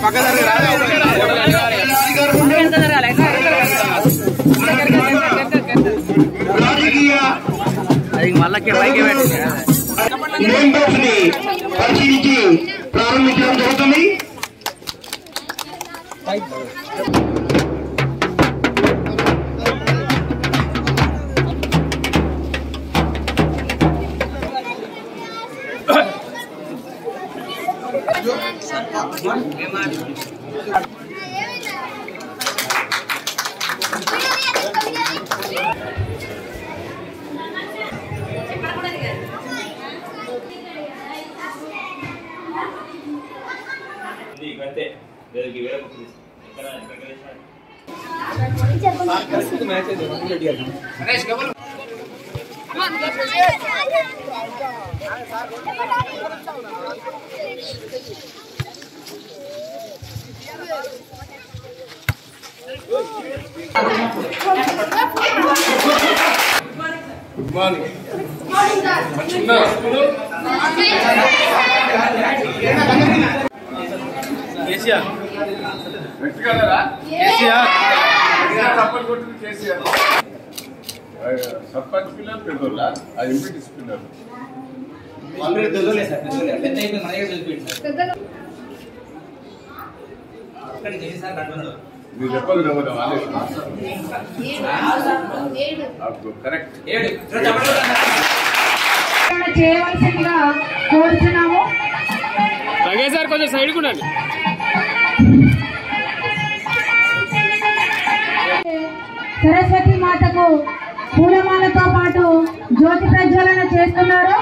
రాజకీయ అది మళ్ళీ పైకి పెట్టి మెంబర్స్ ని పరిశీలించి ప్రారంభించడం జరుగుతుంది అంతే వీళ్ళకి వేరే బుక్ తీసుకో. ఎక్కడ ఎక్కడ వేసారు? సర్పంచ్ పిల్లలు పెద్దోళ్ళ ఆ ఎంపీటీసీ పిల్లలు మీరు చెప్పదు ఎవరు కరెక్ట్ చేయవలసిందిగా కోరుతున్నాము సార్ కొంచెం సైడ్ కూడా సరస్వతి మాతకు పూలమాలతో పాటు జ్యోతి ప్రజ్వలన చేస్తున్నారు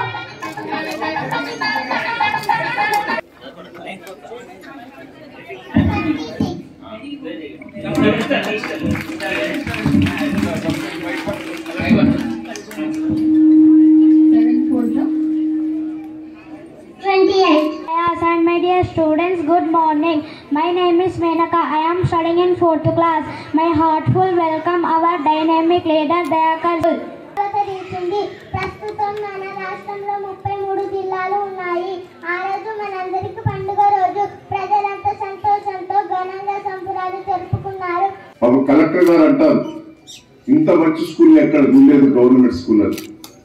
Yes, and my dear students, good morning. My name is Menaka. I am studying in fourth class. My heartful welcome our dynamic leader Dayakar. తీసింది ప్రస్తుతం మన రాష్ట్రంలో ముప్పై మూడు జిల్లాలు ఉన్నాయి ఆ రోజు మనందరికి పండుగ రోజు ప్రజలంతా సంతోషంతో ఘనంగా సంబురాలు జరుపుకున్నారు మాకు కలెక్టర్ గారు అంటారు ఇంత మంచి స్కూల్ ఎక్కడ ఉండలేదు గవర్నమెంట్ స్కూల్ అని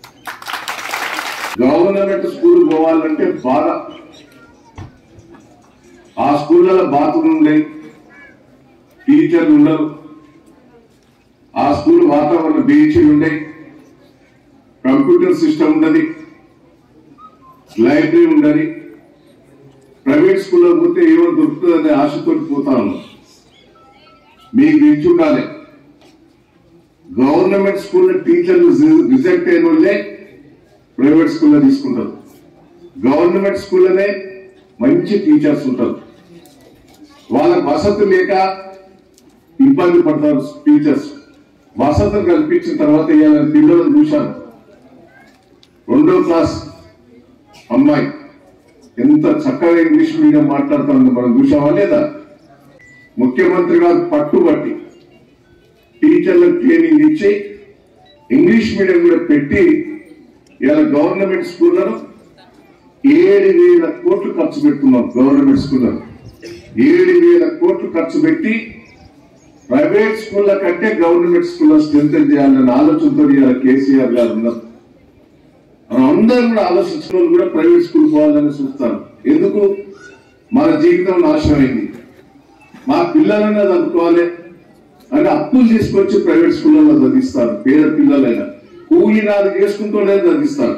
గవర్నమెంట్ స్కూల్ పోవాలంటే బాధ ఆ స్కూళ్ళలో బాత్రూమ్ ఉండేవి టీచర్లు ఉండరు ఆ స్కూల్ వాతావరణం బీచ్లు ఉండేవి కంప్యూటర్ సిస్టమ్ ఉండదు లైబ్రరీ ఉండదు ప్రైవేట్ స్కూల్లో పోతే ఏమో దొరుకుతుందనే ఆశతో పోతా ఉన్నాం మీకు ఇచ్చి ఉండాలి గవర్నమెంట్ స్కూల్ టీచర్లు రిజెక్ట్ అయిన వాళ్ళే ప్రైవేట్ స్కూల్లో తీసుకుంటారు గవర్నమెంట్ స్కూల్లోనే మంచి టీచర్స్ ఉంటారు వాళ్ళకి వసతి లేక ఇబ్బంది పడతారు టీచర్స్ వసతులు కల్పించిన తర్వాత ఇవాళ పిల్లలను చూశాను రెండో క్లాస్ అమ్మాయి ఎంత చక్కగా ఇంగ్లీష్ మీడియం మాట్లాడుతుందో మనం చూసామా లేదా ముఖ్యమంత్రి గారు పట్టుబట్టి టీచర్లకు ట్రైనింగ్ ఇచ్చి ఇంగ్లీష్ మీడియం కూడా పెట్టి ఇలా గవర్నమెంట్ స్కూళ్ళను ఏడు వేల కోట్లు ఖర్చు పెడుతున్నాం గవర్నమెంట్ స్కూళ్ళను ఏడు వేల కోట్లు ఖర్చు పెట్టి ప్రైవేట్ స్కూళ్ళ కంటే గవర్నమెంట్ స్కూల్లో స్ట్రెంత్ చేయాలనే ఆలోచనతో ఇవాళ కేసీఆర్ గారు ఉన్నారు మనం అందరం కూడా ఆలోచించిన వాళ్ళు కూడా ప్రైవేట్ స్కూల్ పోవాలని చూస్తారు ఎందుకు మన జీవితం నాశనమైంది మా పిల్లలైనా చదువుకోవాలి అని అప్పులు తీసుకొచ్చి ప్రైవేట్ స్కూళ్ళలో చదివిస్తారు పేద పిల్లలైనా కూలి నాది చేసుకుంటూనే చదివిస్తారు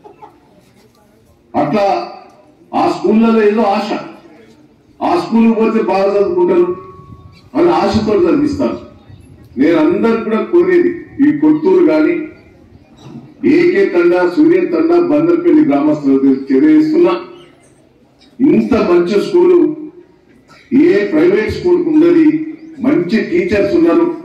అట్లా ఆ స్కూళ్ళలో ఏదో ఆశ ఆ స్కూల్ పోతే బాగా చదువుకుంటారు అని ఆశతో చదివిస్తారు నేను అందరికి కూడా కోరేది ఈ కొత్తూరు కానీ ఏకే తండా సూర్య తండా బందర్పల్లి గ్రామస్తులకు తెలియజేస్తున్నా ఇంత మంచి స్కూలు ఏ ప్రైవేట్ స్కూల్ ఉండదు మంచి టీచర్స్ ఉన్నారు